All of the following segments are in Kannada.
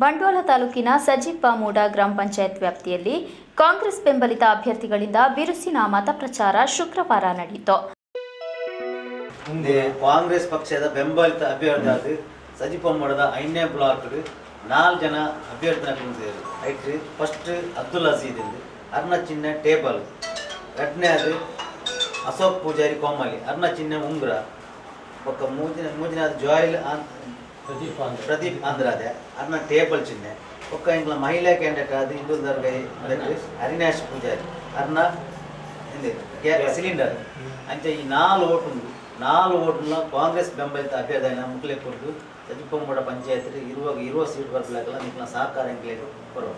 ಬಂಟ್ವಾಳ ತಾಲೂಕಿನ ಸಜಿಪ್ಪ ಮೂಡ ಗ್ರಾಮ ಪಂಚಾಯತ್ ವ್ಯಾಪ್ತಿಯಲ್ಲಿ ಕಾಂಗ್ರೆಸ್ ಬೆಂಬಲಿತ ಅಭ್ಯರ್ಥಿಗಳಿಂದ ಬಿರುಸಿನ ಮತ ಪ್ರಚಾರ ಶುಕ್ರವಾರ ನಡೆಯಿತು ಮುಂದೆ ಕಾಂಗ್ರೆಸ್ ಪಕ್ಷದ ಬೆಂಬಲಿತ ಅಭ್ಯರ್ಥಿ ಸಜಿಪಮ್ಮಡದ ಐದನೇ ಬ್ಲಾಕ್ ನಾಲ್ಕು ಜನ ಅಭ್ಯರ್ಥಿನ ಕುಂತಿದ್ದಾರೆ ಐಟ್ರಿ ಫಸ್ಟ್ ಅಬ್ದುಲ್ ಅಜೀದ್ ಎಂದು ಅರ್ನ ಚಿಹ್ನೆ ಟೇಬಲ್ ಎರಡನೇದು ಅಶೋಕ್ ಪೂಜಾರಿ ಕೋಮಲಿ ಅರ್ನ ಚಿಹ್ನೆ ಉಂಗುರ ಒಕ್ಕ ಮೂಜಿನ ಮೂಜಿನ ಜಾಯಿಲ್ ಆನ್- ಪ್ರದೀಪ್ ಆಂಧ್ರಾದೆ ಅರ್ನ ಟೇಬಲ್ ಚಿಹ್ನೆ ಒಕ್ಕ ಇಂಗ್ಲ ಮಹಿಳಾ ಕ್ಯಾಂಡಿಡೇಟ್ ಅದು ಹಿಂದೂ ದರ್ಗೈ ಅರಿನಾಶ್ ಪೂಜಾರಿ ಅರ್ನ ಸಿಲಿಂಡರ್ ಅಂಚೆ ಈ ನಾಲ್ ಓಟ್ ಉಂಡು ನಾಲ್ ಓಟ್ನ ಕಾಂಗ್ರೆಸ್ ಬೆಂಬಲಿತ ಅಭ್ಯರ್ಥಿ ಮುಕ್ಲೆ ಕೊಟ್ಟು ಸಜಿಪಮ್ಮಡ ಪಂಚಾಯತ್ ಇರುವಾಗ ಇರುವ ಸೀಟ್ ಬರ್ಬೇಕಲ್ಲ ನಿಮ್ನ ಸಹಕಾರ ಎಂಕ್ಲೆ ಬರುವ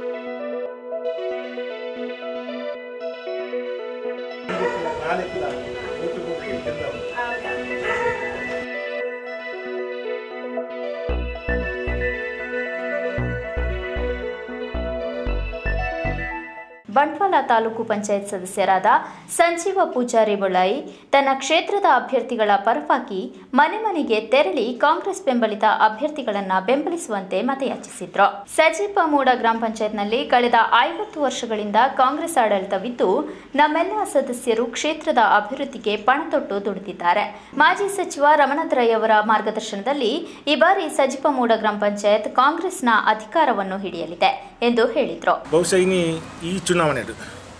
ಬಂಟ್ವಾಳ ತಾಲೂಕು ಪಂಚಾಯತ್ ಸದಸ್ಯರಾದ ಸಂಜೀವ ಪೂಜಾರಿ ಬೊಳಾಯಿ ತನ್ನ ಕ್ಷೇತ್ರದ ಅಭ್ಯರ್ಥಿಗಳ ಪರವಾಗಿ ಮನೆ ಮನೆಗೆ ತೆರಳಿ ಕಾಂಗ್ರೆಸ್ ಬೆಂಬಲಿತ ಅಭ್ಯರ್ಥಿಗಳನ್ನ ಬೆಂಬಲಿಸುವಂತೆ ಮತಯಾಚಿಸಿದ್ರು ಸಜೀಪ ಮೂಡ ಗ್ರಾಮ ಪಂಚಾಯತ್ನಲ್ಲಿ ಕಳೆದ ಐವತ್ತು ವರ್ಷಗಳಿಂದ ಕಾಂಗ್ರೆಸ್ ಆಡಳಿತವಿದ್ದು ನಮ್ಮೆಲ್ಲ ಸದಸ್ಯರು ಕ್ಷೇತ್ರದ ಅಭಿವೃದ್ಧಿಗೆ ಪಣತೊಟ್ಟು ದುಡಿದಿದ್ದಾರೆ ಮಾಜಿ ಸಚಿವ ರಮನಾಥ್ ರೈ ಅವರ ಮಾರ್ಗದರ್ಶನದಲ್ಲಿ ಈ ಬಾರಿ ಸಜಿಪ ಮೂಡ ಗ್ರಾಮ ಪಂಚಾಯತ್ ಕಾಂಗ್ರೆಸ್ನ ಅಧಿಕಾರವನ್ನು ಹಿಡಿಯಲಿದೆ ಎಂದು ಹೇಳಿದ್ರು ಬಹುಶಃ ಇನಿ ಈ ಚುನಾವಣೆಡು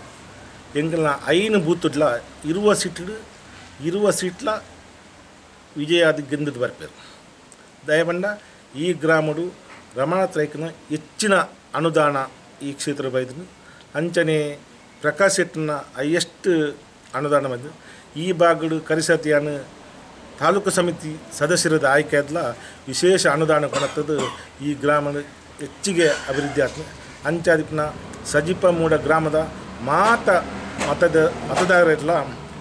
ಎಂಗಲ್ನ ಐನು ಬೂತುಡ್ಲ ಇರುವ ಸೀಟ್ಲು ಇರುವ ಸೀಟ್ಲ ವಿಜಯ ಅದು ಗೆಂದದ್ದು ಬರ್ಪೇರು ದಯಬಂಡ ಈ ಗ್ರಾಮಡು ರಮಣಾಥ್ ರೈಕನ ಹೆಚ್ಚಿನ ಅನುದಾನ ಈ ಕ್ಷೇತ್ರ ಬೈದನು ಅಂಚನೆ ಪ್ರಕಾಶ್ ಶೆಟ್ಟನ ಹೈಯೆಸ್ಟ್ ಅನುದಾನ ಬಂದು ಈ ಬಾಗಡು ಕರಿಸತಿಯಾನ ತಾಲೂಕು ಸಮಿತಿ ಸದಸ್ಯರದ ಆಯ್ಕೆ ಆದ್ಲ ವಿಶೇಷ ಅನುದಾನ ಕೊಡತ್ತದು ಈ ಗ್ರಾಮದ ಹೆಚ್ಚಿಗೆ ಅಭಿವೃದ್ಧಿ ಆಗ್ತದೆ ಅಂಚಾದಿಪ್ನ ಸಜಿಪ ಮೂಡ ಗ್ರಾಮದ ಮಾತ ಮತದ ಮತದಾರರೆಲ್ಲ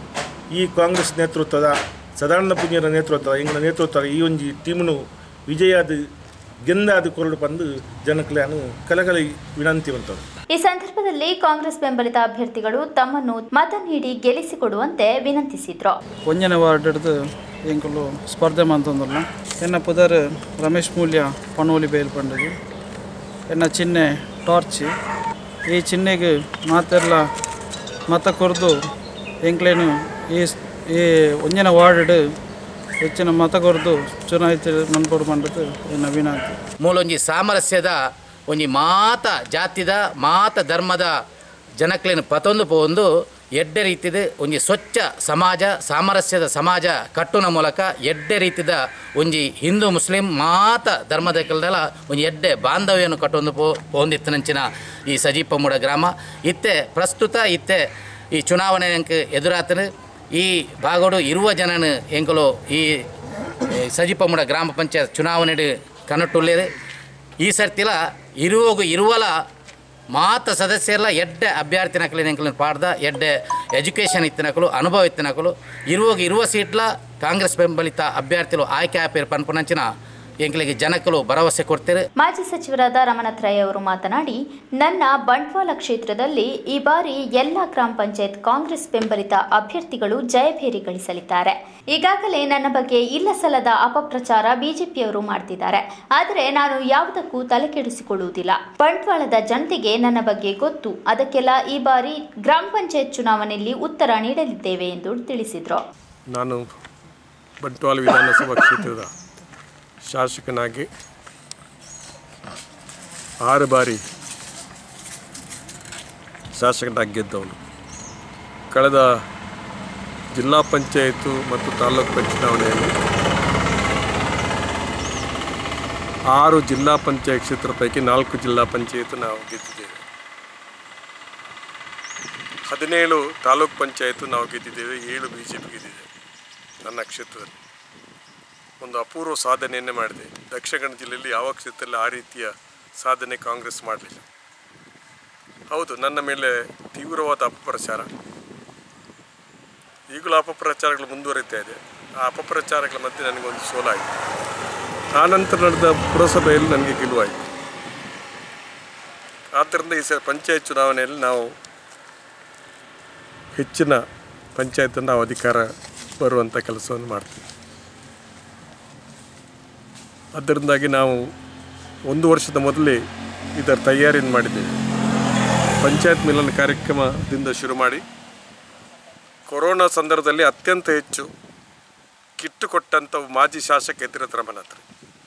ಈ ಕಾಂಗ್ರೆಸ್ ನೇತೃತ್ವದ ಸದಾನಂದ ಪುಣ್ಯರ ನೇತೃತ್ವ ಎಂಗಳ ನೇತೃತ್ವ ಈ ಒಂಜಿ ಟೀಮ್ನು ವಿಜಯಾದ ಗೆಂದಾದ ಕೊರಡು ಬಂದು ಜನಕ್ಲೆಯನ್ನು ಕಲಕಲಿ ವಿನಂತಿವಂತರು ಈ ಸಂದರ್ಭದಲ್ಲಿ ಕಾಂಗ್ರೆಸ್ ಬೆಂಬಲಿತ ಅಭ್ಯರ್ಥಿಗಳು ತಮ್ಮನ್ನು ಮತ ನೀಡಿ ಗೆಲ್ಲಿಸಿಕೊಡುವಂತೆ ವಿನಂತಿಸಿದ್ರು ಒಂಜನೇ ವಾರ್ಡ್ ಹಿಡಿದು ಎಂಕುಲು ಸ್ಪರ್ಧೆ ಮಂತಂದುಲ್ಲ ಎನ್ನ ಪುದರ್ ರಮೇಶ್ ಮೂಲ್ಯ ಪನೋಲಿ ಬೇಲ್ ಪಂಡದು ಎನ್ನ ಚಿಹ್ನೆ ಟಾರ್ಚ್ ಈ ಚಿಹ್ನೆಗೆ ಮಾತೆಲ್ಲ ಮತ ಕೊರ್ದು ಎಂಕ್ಲೇನು ಈ ಈ ಒಂಜನ ವಾರ್ಡ್ ಹೆಚ್ಚಿನ ಮತ ಕೊರ್ದು ಚುನಾಯಿತ ಮನ್ಪೊಡು ಪಂಡದು ಎನ್ನ ವಿನಂತಿ ಮೂಲೊಂಜಿ ಸಾಮರಸ್ಯದ ಒಂಜಿ ಮಾತ ಜಾತಿದ ಮಾತ ಧರ್ಮದ ಜನಕ್ಲೇನು ಪತೊಂದು ಪೋಂದು ಎಡ್ಡೆ ರೀತಿದ ಒಂಜಿ ಸ್ವಚ್ಛ ಸಮಾಜ ಸಾಮರಸ್ಯದ ಸಮಾಜ ಕಟ್ಟುನ ಮೂಲಕ ಎಡ್ಡೆ ರೀತಿದ ಒಂಜಿ ಹಿಂದೂ ಮುಸ್ಲಿಂ ಮಾತ ಧರ್ಮದ ಕೆಲ್ದಲ ಒಂಜಿ ಎಡ್ಡೆ ಬಾಂಧವ್ಯವನ್ನು ಕಟ್ಟೊಂದು ಪೋ ಪೋಂದಿತ್ತನಂಚಿನ ಈ ಸಜೀಪಮುಡ ಗ್ರಾಮ ಇತ್ತೆ ಪ್ರಸ್ತುತ ಇತ್ತೆ ಈ ಚುನಾವಣೆ ಎಂಕ್ ಎದುರಾತನು ಈ ಬಾಗೋಡು ಇರುವ ಜನನು ಎಂಕಲು ಈ ಏ, ಸಜಿಪಮುಡ ಗ್ರಾಮ ಪಂಚಾಯತ್ ಚುನಾವಣೆಡು ಕನ್ನಟ್ಟುಳ್ಳೇದು ಈ ಸರ್ತಿಲ ಇರುವಗು ಇರುವಲ ಮಾತ ಸದಸ್ಯರ್ಲ ಎಡ್ಡೆ ಅಭ್ಯರ್ಥಿನಕಲು ಎಂಕಲು ಪಾಡ್ದ ಎಡ್ಡೆ ಎಜುಕೇಷನ್ ಇತ್ತಿನಕಲು ಅನುಭವ ಇತ್ತಿನಕಲು ಇರುವಗು ಇರುವ ಸೀಟ್ಲ ಕಾಂಗ್ರೆಸ್ ಬೆಂಬಲಿತ ಅಭ್ಯರ್ಥಿಗಳು ಆಯ್ಕೆ ಆಪೇರು ಪನ್ಪುನಂಚಿನ ಎಂಕಲಿಗೆ ಜನಕಲು ಭರವಸೆ ಕೊಡ್ತಾರೆ ಮಾಜಿ ಸಚಿವರಾದ ರಮನಾಥ್ ರೈ ಅವರು ಮಾತನಾಡಿ ನನ್ನ ಬಂಟ್ವಾಳ ಕ್ಷೇತ್ರದಲ್ಲಿ ಈ ಬಾರಿ ಎಲ್ಲ ಗ್ರಾಮ ಪಂಚಾಯತ್ ಕಾಂಗ್ರೆಸ್ ಬೆಂಬಲಿತ ಅಭ್ಯರ್ಥಿಗಳು ಜಯಭೇರಿ ಗಳಿಸಲಿದ್ದಾರೆ ಈಗಾಗಲೇ ನನ್ನ ಬಗ್ಗೆ ಇಲ್ಲ ಸಲ್ಲದ ಅಪಪ್ರಚಾರ ಬಿಜೆಪಿಯವರು ಮಾಡ್ತಿದ್ದಾರೆ ಆದರೆ ನಾನು ಯಾವುದಕ್ಕೂ ತಲೆ ಕೆಡಿಸಿಕೊಳ್ಳುವುದಿಲ್ಲ ಬಂಟ್ವಾಳದ ಜನತೆಗೆ ನನ್ನ ಬಗ್ಗೆ ಗೊತ್ತು ಅದಕ್ಕೆಲ್ಲ ಈ ಬಾರಿ ಗ್ರಾಮ ಪಂಚಾಯತ್ ಚುನಾವಣೆಯಲ್ಲಿ ಉತ್ತರ ನೀಡಲಿದ್ದೇವೆ ಎಂದು ತಿಳಿಸಿದರು ನಾನು ಬಂಟ್ವಾಳ ವಿಧಾನಸಭಾ ಕ್ಷೇತ್ರದ ಶಾಸಕನಾಗಿ ಆರು ಬಾರಿ ಶಾಸಕನಾಗಿ ಗೆದ್ದವನು ಕಳೆದ ಜಿಲ್ಲಾ ಪಂಚಾಯಿತು ಮತ್ತು ತಾಲೂಕು ಪಂಚಾಯತ್ ಚುನಾವಣೆಯಲ್ಲಿ ಆರು ಜಿಲ್ಲಾ ಪಂಚಾಯತ್ ಕ್ಷೇತ್ರ ಪೈಕಿ ನಾಲ್ಕು ಜಿಲ್ಲಾ ಪಂಚಾಯತ್ ನಾವು ಗೆದ್ದಿದ್ದೇವೆ ಹದಿನೇಳು ತಾಲೂಕು ಪಂಚಾಯತ್ ನಾವು ಗೆದ್ದಿದ್ದೇವೆ ಏಳು ಬಿ ಜೆ ಪಿ ಗೆದ್ದಿದ್ದೇವೆ ನನ್ನ ಕ್ಷೇತ್ರದಲ್ಲಿ ಒಂದು ಅಪೂರ್ವ ಸಾಧನೆಯನ್ನೇ ಮಾಡಿದೆ ದಕ್ಷಿಣ ಕನ್ನಡ ಜಿಲ್ಲೆಯಲ್ಲಿ ಯಾವ ಕ್ಷೇತ್ರದಲ್ಲಿ ಆ ರೀತಿಯ ಸಾಧನೆ ಕಾಂಗ್ರೆಸ್ ಮಾಡಲಿಲ್ಲ ಹೌದು ನನ್ನ ಮೇಲೆ ತೀವ್ರವಾದ ಅಪಪ್ರಚಾರ ಈಗಲೂ ಅಪಪ್ರಚಾರಗಳು ಮುಂದುವರಿತಾ ಇದೆ ಆ ಅಪಪ್ರಚಾರಗಳ ಮಧ್ಯೆ ನನಗೊಂದು ಸೋಲಾಯಿತು ಆನಂತರ ನಡೆದ ಪುರಸಭೆಯಲ್ಲಿ ನನಗೆ ಗೆಲುವಾಯಿತು ಆದ್ದರಿಂದ ಈ ಸಲ ಪಂಚಾಯತ್ ಚುನಾವಣೆಯಲ್ಲಿ ನಾವು ಹೆಚ್ಚಿನ ಪಂಚಾಯತನ್ನು ನಾವು ಅಧಿಕಾರ ಬರುವಂಥ ಕೆಲಸವನ್ನು ಮಾಡ್ತೀವಿ ಅದರಿಂದಾಗಿ ನಾವು ಒಂದು ವರ್ಷದ ಮೊದಲೇ ಇದರ ತಯಾರಿಯನ್ನು ಮಾಡಿದ್ದೇವೆ ಪಂಚಾಯತ್ ಮಿಲನ ಕಾರ್ಯಕ್ರಮದಿಂದ ಶುರು ಮಾಡಿ ಕೊರೋನಾ ಸಂದರ್ಭದಲ್ಲಿ ಅತ್ಯಂತ ಹೆಚ್ಚು ಕಿಟ್ಟು ಕೊಟ್ಟಂಥವು ಮಾಜಿ ಶಾಸಕ ಯತಿರಥ ರಮನಾಥ್ರು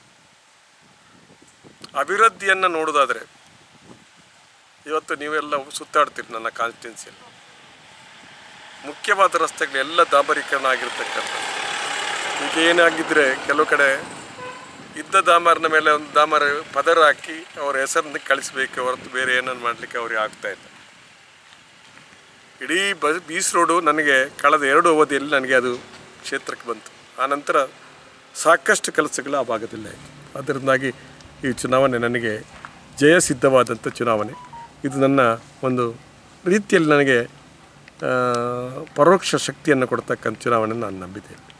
ಅಭಿವೃದ್ಧಿಯನ್ನು ನೋಡೋದಾದರೆ ಇವತ್ತು ನೀವೆಲ್ಲ ಸುತ್ತಾಡ್ತೀರಿ ನನ್ನ ಕಾನ್ಸ್ಟಿಟ್ಯೂನ್ಸಿಯಲ್ಲಿ ಮುಖ್ಯವಾದ ರಸ್ತೆಗಳೆಲ್ಲ ಡಾಂಬರೀಕರಣ ಆಗಿರ್ತಕ್ಕಂಥ ಈಗ ಏನಾಗಿದ್ದರೆ ಕೆಲವು ಕಡೆ ಇದ್ದ ಡಾಮರ್ನ ಮೇಲೆ ಒಂದು ಡಾಮರ್ ಪದರ ಹಾಕಿ ಅವರ ಹೆಸರನ್ನ ಕಳಿಸ್ಬೇಕು ಹೊರತು ಬೇರೆ ಏನನ್ನು ಮಾಡಲಿಕ್ಕೆ ಅವ್ರಿಗೆ ಆಗ್ತಾ ಇಲ್ಲ ಇಡೀ ಬ ಬೀಸ್ ರೋಡು ನನಗೆ ಕಳೆದ ಎರಡು ಅವಧಿಯಲ್ಲಿ ನನಗೆ ಅದು ಕ್ಷೇತ್ರಕ್ಕೆ ಬಂತು ಆನಂತರ ಸಾಕಷ್ಟು ಕೆಲಸಗಳು ಆ ಭಾಗದಲ್ಲಿ ಆಯಿತು ಅದರಿಂದಾಗಿ ಈ ಚುನಾವಣೆ ನನಗೆ ಜಯಸಿದ್ಧವಾದಂಥ ಚುನಾವಣೆ ಇದು ನನ್ನ ಒಂದು ರೀತಿಯಲ್ಲಿ ನನಗೆ ಆ, ಪರೋಕ್ಷ ಶಕ್ತಿಯನ್ನು ಕೊಡ್ತಕ್ಕಂಥ ಚುನಾವಣೆ ನಾನು ನಂಬಿದ್ದೇನೆ